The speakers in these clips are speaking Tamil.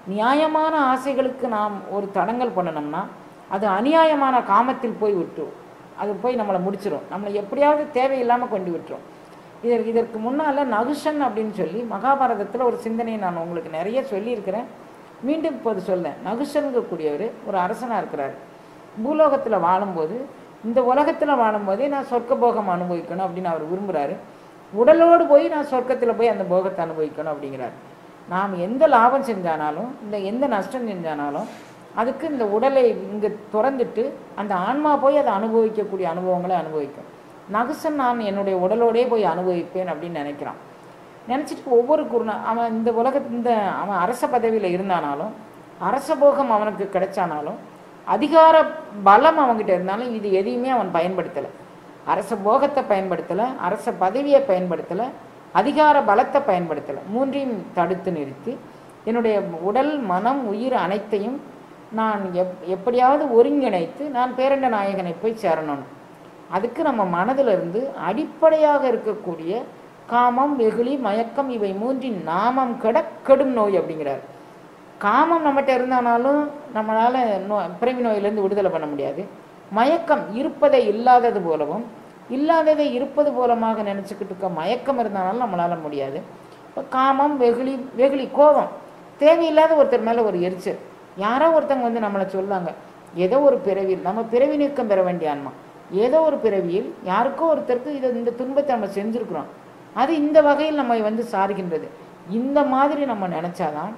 நியாயமான ஆசைகளுக்கு நாம் ஒரு தடங்கல் பண்ணணும்னா அது அநியாயமான காமத்தில் போய் விட்டுரும் அது போய் நம்மளை முடிச்சிடும் நம்மளை எப்படியாவது தேவையில்லாமல் கொண்டு விட்டுரும் இதற்கு இதற்கு முன்னால் நகுஷன் அப்படின்னு சொல்லி மகாபாரதத்தில் ஒரு சிந்தனையை நான் உங்களுக்கு நிறைய சொல்லியிருக்கிறேன் மீண்டும் இப்போது சொல்லேன் நகுஷன்கக்கூடியவர் ஒரு அரசனாக இருக்கிறார் பூலோகத்தில் வாழும்போது இந்த உலகத்தில் வாழும்போதே நான் சொர்க்க போகம் அனுபவிக்கணும் அப்படின்னு அவர் விரும்புகிறாரு உடலோடு போய் நான் சொர்க்கத்தில் போய் அந்த போகத்தை அனுபவிக்கணும் அப்படிங்கிறார் நாம் எந்த லாபம் செஞ்சானாலும் இந்த எந்த நஷ்டம் செஞ்சானாலும் அதுக்கு இந்த உடலை இங்கே திறந்துட்டு அந்த ஆன்மா போய் அதை அனுபவிக்கக்கூடிய அனுபவங்களை அனுபவிக்கும் நகுசன் நான் என்னுடைய உடலோடே போய் அனுபவிப்பேன் அப்படின்னு நினைக்கிறான் நினச்சிட்டு ஒவ்வொரு குருணா அவன் இந்த உலக இந்த அவன் அரச பதவியில் இருந்தானாலும் அரச போகம் அவனுக்கு கிடைச்சானாலும் அதிகார பலம் அவன்கிட்ட இருந்தாலும் இது எதையுமே அவன் பயன்படுத்தலை அரச போகத்தை பயன்படுத்தலை அரச பதவியை பயன்படுத்தலை அதிகார பலத்தை பயன்படுத்தலை மூன்றையும் தடுத்து நிறுத்தி என்னுடைய உடல் மனம் உயிர் அனைத்தையும் நான் எப் எப்படியாவது ஒருங்கிணைத்து நான் பேரண்ட நாயகனை போய் சேரணும் அதுக்கு நம்ம மனதிலிருந்து அடிப்படையாக இருக்கக்கூடிய காமம் வெகுளி மயக்கம் இவை மூன்றின் நாமம் கெட கெடும் நோய் அப்படிங்கிறார் காமம் நம்மகிட்ட இருந்தானாலும் நம்மளால் நோ பிறவி நோயிலேருந்து விடுதலை பண்ண முடியாது மயக்கம் இருப்பதை இல்லாதது போலவும் இல்லாததை இருப்பது போலமாக நினச்சிக்கிட்டு இருக்க மயக்கம் இருந்தாலும் நம்மளால் முடியாது இப்போ காமம் வெகுளி வெகுளி கோபம் தேவையில்லாத ஒருத்தர் மேலே ஒரு எரிச்சல் யாரோ ஒருத்தங்க வந்து நம்மளை சொல்லாங்க ஏதோ ஒரு பிறவியில் நம்ம பிறவி நீக்கம் பெற வேண்டிய ஆன்மா ஏதோ ஒரு பிறவியில் யாருக்கோ ஒருத்தருக்கு இதை இந்த துன்பத்தை நம்ம செஞ்சுருக்குறோம் அது இந்த வகையில் நம்ம வந்து சாருகின்றது இந்த மாதிரி நம்ம நினச்சாதான்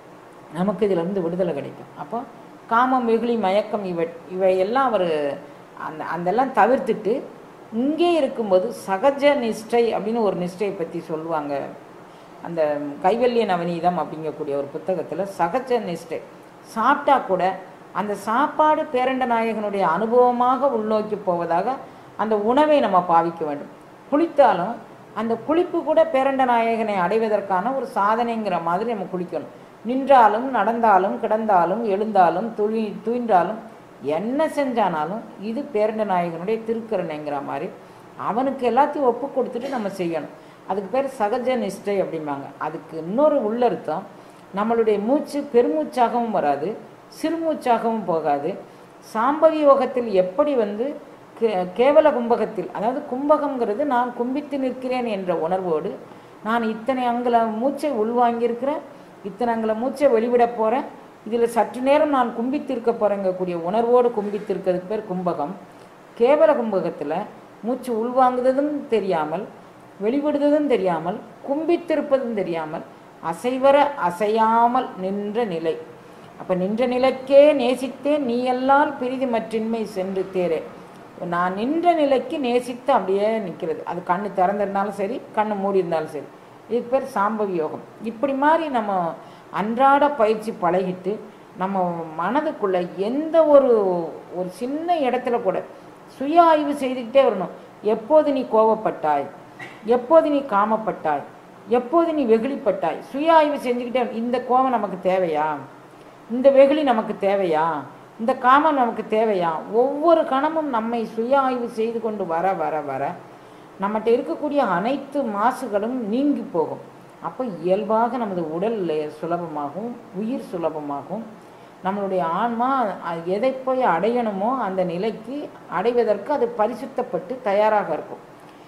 நமக்கு இதிலிருந்து விடுதலை கிடைக்கும் அப்போ காமம் வெகுளி மயக்கம் இவை இவையெல்லாம் அவர் அந்த அதெல்லாம் தவிர்த்துட்டு இங்கே இருக்கும்போது சகஜ நிஷ்டை அப்படின்னு ஒரு நிஷ்டையை பற்றி சொல்லுவாங்க அந்த கைவல்ய நவநீதம் அப்படிங்கக்கூடிய ஒரு புத்தகத்தில் சகஜ நிஷ்டை சாப்பிட்டா கூட அந்த சாப்பாடு பேரண்ட நாயகனுடைய அனுபவமாக உள்நோக்கி போவதாக அந்த உணவை நம்ம பாவிக்க வேண்டும் குளித்தாலும் அந்த குளிப்பு கூட பேரண்ட நாயகனை அடைவதற்கான ஒரு சாதனைங்கிற மாதிரி நம்ம குளிக்கணும் நின்றாலும் நடந்தாலும் கிடந்தாலும் எழுந்தாலும் துளி துயின்றாலும் என்ன செஞ்சானாலும் இது பேரண்ட நாயகனுடைய திருக்கரணைங்கிற மாதிரி அவனுக்கு எல்லாத்தையும் ஒப்பு கொடுத்துட்டு நம்ம செய்யணும் அதுக்கு பேர் சகஜ நிஷ்டை அப்படிம்பாங்க அதுக்கு இன்னொரு உள்ளர்த்தம் நம்மளுடைய மூச்சு பெருமூச்சாகவும் வராது சிறுமூச்சாகவும் போகாது சாம்பவி யோகத்தில் எப்படி வந்து கே- கேவல கும்பகத்தில் அதாவது கும்பகம்ங்கிறது நான் கும்பித்து நிற்கிறேன் என்ற உணர்வோடு நான் இத்தனை அங்குல மூச்சை உள்வாங்கியிருக்கிறேன் இத்தனை அங்குல மூச்சை வெளிவிட போகிறேன் இதில் சற்று நேரம் நான் கும்பித்திருக்க போகிறேங்கக்கூடிய உணர்வோடு கும்பித்திருக்கிறதுக்கு பேர் கும்பகம் கேவல கும்பகத்தில் மூச்சு உள்வாங்குவதும் தெரியாமல் வெளிவிடுவதும் தெரியாமல் கும்பித்திருப்பதும் தெரியாமல் அசைவர அசையாமல் நின்ற நிலை அப்போ நின்ற நிலைக்கே நேசித்தேன் நீ எல்லால் பிரிதி மற்றின்மை சென்று தேரே நான் நின்ற நிலைக்கு நேசித்து அப்படியே நிற்கிறது அது கண்ணு திறந்திருந்தாலும் சரி கண்ணு மூடி இருந்தாலும் சரி இதுக்கு பேர் சாம்பவி யோகம் இப்படி மாதிரி நம்ம அன்றாட பயிற்சி பழகிட்டு நம்ம மனதுக்குள்ள எந்த ஒரு ஒரு சின்ன இடத்துல கூட சுய ஆய்வு செய்துக்கிட்டே வரணும் எப்போது நீ கோவப்பட்டாய் எப்போது நீ காமப்பட்டாய் எப்போது நீ வெகுளிப்பட்டாய் சுய ஆய்வு செஞ்சுக்கிட்டே வர- இந்த கோபம் நமக்கு தேவையா இந்த வெகுளி நமக்கு தேவையா இந்த காமம் நமக்கு தேவையா ஒவ்வொரு கணமும் நம்மை சுய ஆய்வு செய்து கொண்டு வர வர வர நம்மகிட்ட இருக்கக்கூடிய அனைத்து மாசுகளும் நீங்கி போகும் அப்போ இயல்பாக நமது உடல் லே- சுலபமாகும் உயிர் சுலபமாகும் நம்மளுடைய ஆன்மா அ- எதை போய் அடையணுமோ அந்த நிலைக்கு அடைவதற்கு அது பரிசுத்தப்பட்டு தயாராக இருக்கும்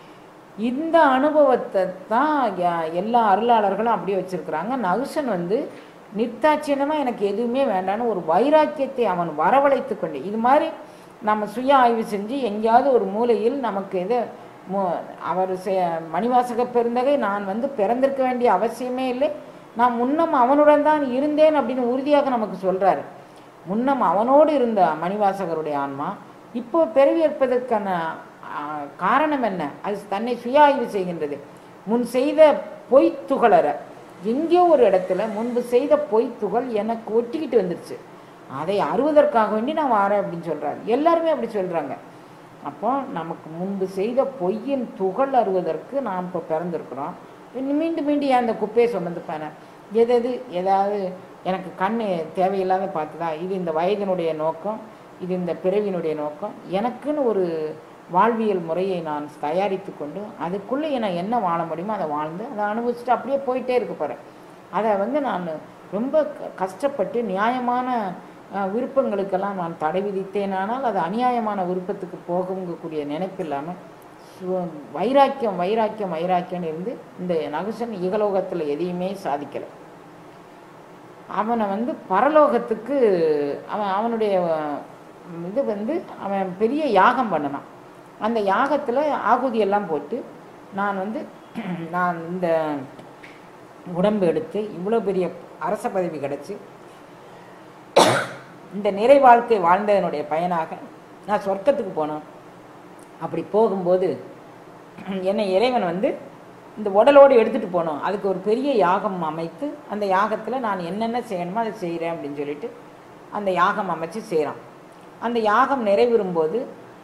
இந்த அனுபவத்தை தான் ய- எல்லா அருளாளர்களும் அப்படியே வச்சிருக்கிறாங்க நகுசன் வந்து நித்தாட்சியனமாக எனக்கு எதுவுமே வேண்டான்னு ஒரு வைராக்கியத்தை அவன் வரவழைத்து கொண்டு இது மாதிரி நம்ம சுய ஆய்வு செஞ்சு எங்கேயாவது ஒரு மூலையில் நமக்கு எது மு- அவர் செ- மணிவாசக பெருந்தகை நான் வந்து பிறந்திருக்க வேண்டிய அவசியமே இல்லை நான் முன்னம் அவனுடன் தான் இருந்தேன் அப்படின்னு உறுதியாக நமக்கு சொல்றாரு முன்னம் அவனோடு இருந்த மணிவாசகருடைய ஆன்மா இப்போ பிறவி ஏற்பதற்கான ஆ, காரணம் என்ன அது தன்னை சுய ஆய்வு செய்கின்றது முன் செய்த பொய் துகளற எங்கேயோ ஒரு இடத்துல முன்பு செய்த பொய் துகள் எனக்கு ஒட்டிக்கிட்டு வந்துருச்சு அதை அறுவதற்காக வேண்டி நான் வாரேன் அப்படின்னு சொல்றாரு எல்லாருமே அப்படி சொல்றாங்க அப்போ நமக்கு முன்பு செய்த பொய்யின் துகள் அறுவதற்கு நாம் இப்போ பிறந்திருக்கிறோம் இன்னும் மீண்டும் மீண்டும் ஏன் அந்த குப்பையை சுமந்துப்பானே எது எது ஏதாவது எனக்கு கண் தேவையில்லாத பார்த்ததா இது இந்த வயதினுடைய நோக்கம் இது இந்த பிறவியினுடைய நோக்கம் எனக்குன்னு ஒரு வாழ்வியல் முறையை நான் தயாரித்து கொண்டு அதுக்குள்ளே நான் என்ன வாழ முடியுமோ அதை வாழ்ந்து அதை அனுபவிச்சுட்டு அப்படியே போயிட்டே இருக்க போகிறேன் அதை வந்து நான் ரொம்ப க- கஷ்டப்பட்டு நியாயமான அஹ், விருப்பங்களுக்கெல்லாம் நான் தடை விதித்தேனானால் அது அநியாயமான விருப்பத்துக்கு போகுங்கக்கூடிய நினைப்பு இல்லாமல் சு- வைராக்கியம் வைராக்கியம் வைராக்கியம்னு இருந்து இந்த நகுசன் இகலோகத்தில் எதையுமே சாதிக்கலை அவனை வந்து பரலோகத்துக்கு அவன் அவனுடைய அஹ், இது வந்து அவன் பெரிய யாகம் பண்ணினான் அந்த யாகத்தில் ஆகுதி எல்லாம் போட்டு நான் வந்து நான் இந்த உடம்பு எடுத்து இவ்வளோ பெரிய அரச பதவி கிடச்சி இந்த நிறை வாழ்க்கை வாழ்ந்ததனுடைய பயனாக நான் சொர்க்கத்துக்கு போனேன் அப்படி போகும்போது என்னை இறைவன் வந்து இந்த உடலோடு எடுத்துகிட்டு போனோம் அதுக்கு ஒரு பெரிய யாகம் அமைத்து அந்த யாகத்தில் நான் என்னென்ன செய்யணுமோ அதை செய்கிறேன் அப்படின்னு சொல்லிட்டு அந்த யாகம் அமைச்சு செய்கிறான் அந்த யாகம் நிறைவேறும்போது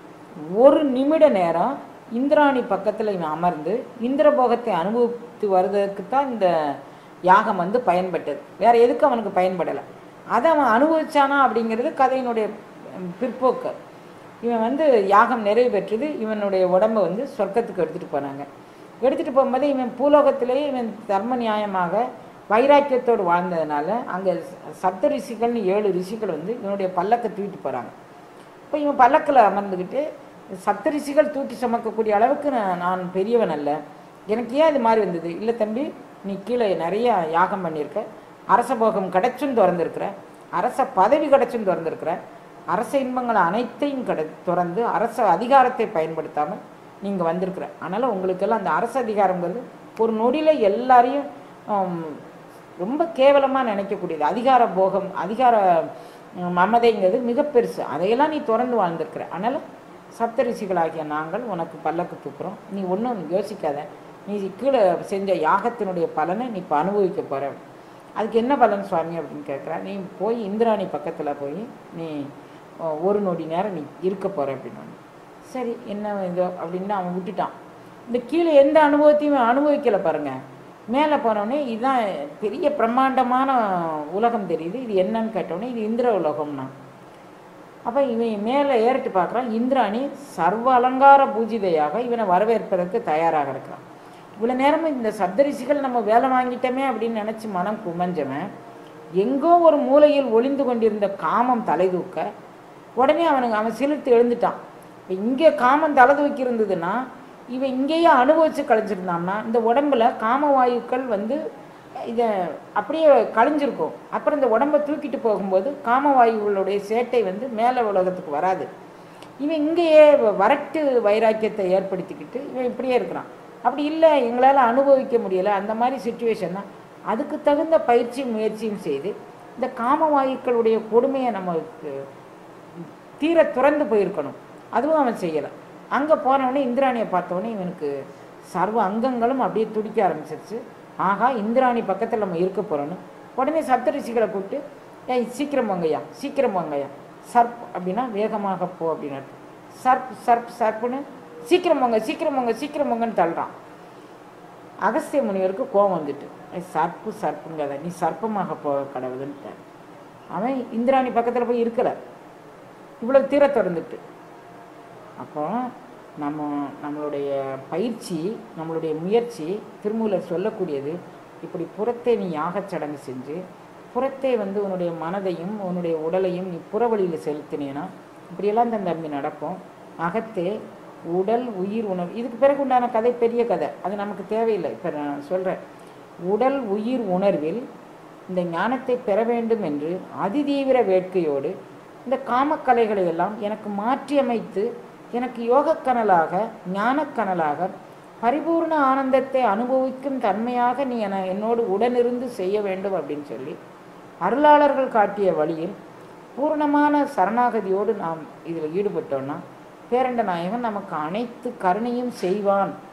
ஒரு நிமிட நேரம் இந்திராணி பக்கத்தில் இவன் அமர்ந்து இந்திரபோகத்தை அனுபவித்து வருவதற்கு தான் இந்த யாகம் வந்து பயன்பட்டது வேற எதுக்கு அவனுக்கு பயன்படலை அதை அவன் அனுபவிச்சானா அப்படிங்கிறது கதையினுடைய ம், பிற்போக்கு இவன் வந்து யாகம் நிறைவு பெற்றது இவனுடைய உடம்பை வந்து சொர்க்கத்துக்கு எடுத்துகிட்டு போனாங்க எடுத்துகிட்டு போகும்போது இவன் பூலோகத்திலேயே இவன் தர்ம நியாயமாக வைராக்கியத்தோடு வாழ்ந்ததுனால அங்கே சப்த ரிஷிகள்னு ஏழு ரிஷிகள் வந்து இவனுடைய பல்லக்கை தூக்கிட்டு போகிறாங்க இப்போ இவன் பல்லக்கில் அமர்ந்துக்கிட்டு சப்த ரிஷிகள் தூக்கி சுமக்கக்கூடிய அளவுக்கு நான் நான் பெரியவன் அல்ல எனக்கு ஏன் இது மாதிரி வந்தது இல்லை தம்பி நீ கீழே நிறைய யாகம் பண்ணியிருக்க அரச போகம் கிடைச்சும் திறந்துருக்குற அரச பதவி கிடைச்சும் திறந்துருக்குற அரச இன்பங்கள் அனைத்தையும் கடை திறந்து அரச அதிகாரத்தை பயன்படுத்தாமல் நீங்கள் வந்திருக்கிற அதனால் உங்களுக்கெல்லாம் அந்த அரசு அதிகாரங்கிறது ஒரு நொடியில் எல்லாரையும் ஆம், ரொம்ப கேவலமாக நினைக்கக்கூடியது அதிகார போகம் அதிகார ம், மமதைங்கிறது மிக பெருசு அதையெல்லாம் நீ திறந்து வாழ்ந்திருக்கிற அதனால் சப்தரிஷிகளாகிய நாங்கள் உனக்கு பல்லக்கு தூக்குறோம் நீ ஒன்றும் யோசிக்காத நீ கீழே செஞ்ச யாகத்தினுடைய பலனை நீ இப்போ அனுபவிக்க போகிற அதுக்கு என்ன பலன் சுவாமி அப்படின்னு கேட்குறா நீ போய் இந்திராணி பக்கத்தில் போய் நீ அஹ், ஒரு நொடி நேரம் நீ இருக்க போகிற அப்படின்னு சரி என்ன இதோ அப்படின்னு அவன் விட்டுட்டான் இந்த கீழே எந்த அனுபவத்தையும் இவன் அனுபவிக்கலை பாருங்க மேலே போனோடனே இதுதான் பெரிய பிரம்மாண்டமான உலகம் தெரியுது இது என்னன்னு கேட்டோடனே இது இந்திர உலகம்னா அப்போ இவன் மேலே ஏறிட்டு பார்க்குறான் இந்திராணி சர்வ அலங்கார பூஜிதையாக இவனை வரவேற்பதற்கு தயாராக இருக்கிறான் இவ்வளோ நேரமும் இந்த சப்தரிஷிகள் நம்ம வேலை வாங்கிட்டோமே அப்படின்னு நினச்சி மனம் குமஞ்சவன் எங்கோ ஒரு மூலையில் ஒளிந்து கொண்டிருந்த காமம் தலை தூக்க உடனே அவனுக்கு அவன் சிலிர்த்து எழுந்துட்டான் இப்போ இங்கே காமம் தலை தூக்கி இருந்ததுன்னா இவன் இங்கேயே அனுபவித்து கழிச்சிருந்தான்னா இந்த உடம்புல காம வாயுக்கள் வந்து இதை அப்படியே கழிஞ்சிருக்கும் அப்புறம் இந்த உடம்பை தூக்கிட்டு போகும்போது காமவாயுகளுடைய சேட்டை வந்து மேலே உலகத்துக்கு வராது இவன் இங்கேயே வரட்டு வைராக்கியத்தை ஏற்படுத்திக்கிட்டு இவன் இப்படியே இருக்கிறான் அப்படி இல்லை எங்களால் அனுபவிக்க முடியலை அந்த மாதிரி சுச்சுவேஷன் தான் அதுக்கு தகுந்த பயிற்சியும் முயற்சியும் செய்து இந்த காமவாயுக்களுடைய கொடுமையை நமக்கு தீர துறந்து போயிருக்கணும் அதுவும் அவன் செய்யலை அங்கே போனவொடனே இந்திராணியை பார்த்தவொடனே இவனுக்கு சர்வ அங்கங்களும் அப்படியே துடிக்க ஆரம்பிச்சிருச்சு ஆகா இந்திராணி பக்கத்தில் நம்ம இருக்க போகிறோன்னு உடனே சப்தரிஷிகளை கூப்பிட்டு ஏய் சீக்கிரம் வாங்கய்யா சீக்கிரம் வாங்கய்யா சர்ப் அப்படின்னா வேகமாக போ அப்படின்னு அர்த்தம். சர்ப் சர்ப் சர்ப்புன்னு சீக்கிரம் வாங்க சீக்கிரம் வாங்க சீக்கிரம் வாங்கன்னு தள்ளுறான் அகஸ்திய முனிவருக்கு கோபம் வந்துட்டு "ஏய், சர்ப்பு சர்ப்புங்காத நீ சர்ப்பமாக போக கடவுதுன்ட்டு அவன் இந்திராணி பக்கத்தில் போய் இருக்கலை இவ்வளோ தீர திறந்துட்டு அப்போ நம்ம நம்மளுடைய பயிற்சி நம்மளுடைய முயற்சி திருமூலர் சொல்லக்கூடியது இப்படி புறத்தே நீ யாகச் சடங்கு செஞ்சு புறத்தே வந்து உன்னுடைய மனதையும் உன்னுடைய உடலையும் நீ புறவழியில் செலுத்தினேன்னா இப்படியெல்லாம் தான் தம்பி நடக்கும் அகத்தே உடல் உயிர் உணர்வு இதுக்கு பிறகு உண்டான கதை பெரிய கதை அது நமக்கு தேவையில்லை இப்போ நான் சொல்கிறேன் உடல் உயிர் உணர்வில் இந்த ஞானத்தை பெற வேண்டும் என்று அதிதீவிர வேட்கையோடு இந்த காமக்கலைகளை எல்லாம் எனக்கு மாற்றியமைத்து எனக்கு யோகக்கனலாக ஞானக்கனலாக பரிபூர்ண ஆனந்தத்தை அனுபவிக்கும் தன்மையாக நீ என என்னோடு உடனிருந்து செய்ய வேண்டும் அப்படின்னு சொல்லி அருளாளர்கள் காட்டிய வழியில் பூர்ணமான சரணாகதியோடு நாம் இதில் ஈடுபட்டோம்னா பேரண்ட நாயகன் நமக்கு அனைத்து கருணையும் செய்வான்